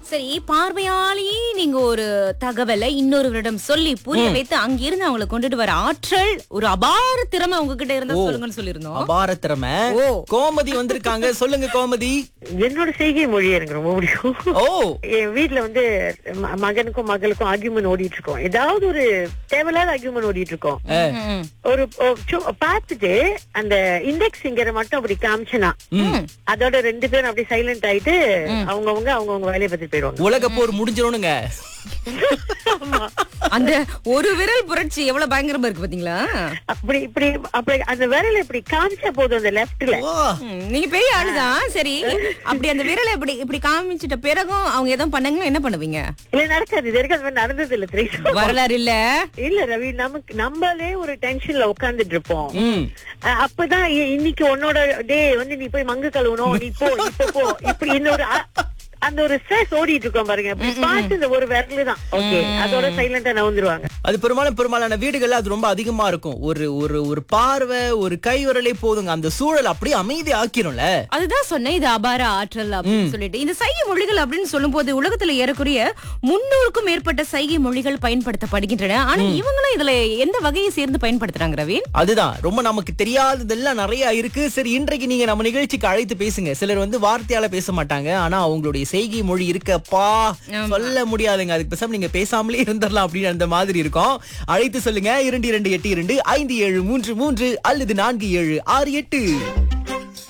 சரி பார்வையாலேயே நீங்க ஒரு தகவலை இன்னொருவரிடம் சொல்லி புரிய வைத்து அங்கிருந்து அவங்களை கொண்டுட்டு வர ஆற்றல் ஒரு அபார திறமை உங்ககிட்ட இருந்தா சொல்லுங்கன்னு சொல்லியிருந்தோம் அபார திறமை ஓ. கோமதி வந்திருக்காங்க சொல்லுங்க கோமதி என்னோட செய்கை மொழி எனக்கு ரொம்ப பிடிக்கும் ஓ என் வீட்ல வந்து ம- மகனுக்கும் மகளுக்கும் ஆர்கியூமெண்ட் ஓடிட்டு இருக்கோம் ஏதாவது ஒரு தேவையில்லாத ஆர்கியூமெண்ட் ஓடிட்டு இருக்கோம் ம். ஒரு ஒரு சு- பார்த்துட்டு அந்த இண்டெக்ஸ் ஃபிங்கரை மட்டும் அப்படி காமிச்சனா அதோட ரெண்டு பேரும் அப்படி சைலண்ட் ஆயிட்டு அவங்கவங்க அவங்கவங்க வேலையை பார்த்துட்டு போயிடுவாங்க உலக போர் முடிஞ்சிரும்னுங்க ஆமா. அந்த ஒரு விரல் புரட்சி எவ்வளவு பயங்கரமா இருக்கு பாத்தீங்களா அப்படி இப்படி அப்படி அந்த விரல இப்படி காமிச்சா போதும் அந்த லெஃப்ட்ல ஓ ம், நீங்க பெரிய ஆளுதான் சரி அப்படி அந்த விரலை இப்படி இப்படி காமிச்சிட்ட பிறகும் அவங்க எதுவும் பண்ணாங்க என்ன பண்ணுவீங்க இல்ல நடக்காது இது வரைக்கும் அது மாதிரி நடந்தது இல்ல திரைசா வரலாறு இல்ல இல்ல ரவி நமக்கு நம்மளே ஒரு டென்ஷன்ல உட்கார்ந்துட்டு இருப்போம் ம் அஹ் அப்பதான் இ- இன்னைக்கு உன்னோட டே வந்து நீ போய் மங்கு கழுவணும் நீ போ இப்ப போ இப்படி இன்னொரு அ- அந்த ஒரு ஸ்ட்ரெஸ் ஓடிட்டு இருக்கோம் பாருங்க இப்படி பார்த்து இந்த ஒரு விரலு தான் ஓகே அதோட சைலண்டா நவுந்துருவாங்க அது பெரும்பாலும் பெரும்பாலான வீடுகள்ல அது ரொம்ப அதிகமா இருக்கும் ஒரு ஒரு ஒரு பார்வை ஒரு கை விரலே போதுங்க அந்த சூழல் அப்படியே அமைதி ஆக்கிரும்ல அதுதான் சொன்னேன் இது அபார ஆற்றல் அப்படின்னு சொல்லிட்டு இந்த சைகை மொழிகள் அப்படின்னு சொல்லும்போது உலகத்துல ஏறக்குறைய முன்னூறுக்கும் மேற்பட்ட சைகை மொழிகள் பயன்படுத்தப்படுகின்றன ஆனா இவங்களும் இதுல எந்த வகையை சேர்ந்து பயன்படுத்துறாங்க ரவி அதுதான் ரொம்ப நமக்கு தெரியாததெல்லாம் நிறைய இருக்கு சரி இன்றைக்கு நீங்க நம்ம நிகழ்ச்சிக்கு அழைத்து பேசுங்க சிலர் வந்து வார்த்தையால பேச மாட்டாங்க ஆனா அவங்களுடைய செய்கை மொழி இருக்கப்பா சொல்ல முடியாதுங்க அதுக்கு பேசாம நீங்க பேசாமலே இருந்துடலாம் அப்படின்னு அந்த மாதிரி இருக்கும் அழைத்து சொல்லுங்க இரண்டு இரண்டு எட்டு இரண்டு ஐந்து ஏழு மூன்று மூன்று அல்லது நான்கு ஏழு ஆறு எட்டு